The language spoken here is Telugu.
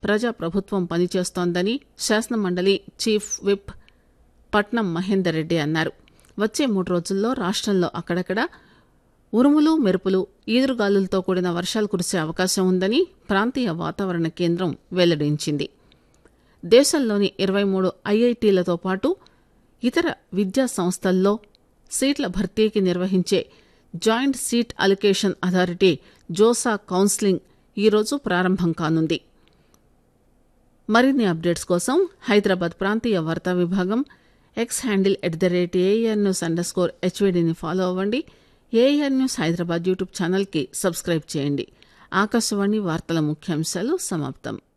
ప్రజాప్రభుత్వం పనిచేస్తోందని శాసనమండలి చీఫ్ విప్ పట్నం మహేందర్ రెడ్డి అన్నారు వచ్చే మూడు రోజుల్లో రాష్టంలో అక్కడక్కడ ఉరుములు మెరుపులు ఈదురుగాలులతో కూడిన వర్షాలు కురిసే అవకాశం ఉందని ప్రాంతీయ వాతావరణ కేంద్రం వెల్లడించింది దేశంలోని ఇరవై మూడు ఐఐటీలతో పాటు ఇతర విద్యా సంస్థల్లో సీట్ల భర్తీకి నిర్వహించే joint seat allocation authority JoSAA counselling ఈరోజు ప్రారంభం కానుంది మరిన్ని అప్డేట్స్ కోసం హైదరాబాద్ ప్రాంతీయ వార్తా విభాగం X handle at the rate A R news underscore హెచ్వీడీని ఫాలో అవ్వండి ఏఆర్ న్యూస్ హైదరాబాద్ యూట్యూబ్ ఛానల్కి సబ్స్క్రైబ్ చేయండి ఆకాశవాణి వార్తల ముఖ్యాంశాలు సమాప్తం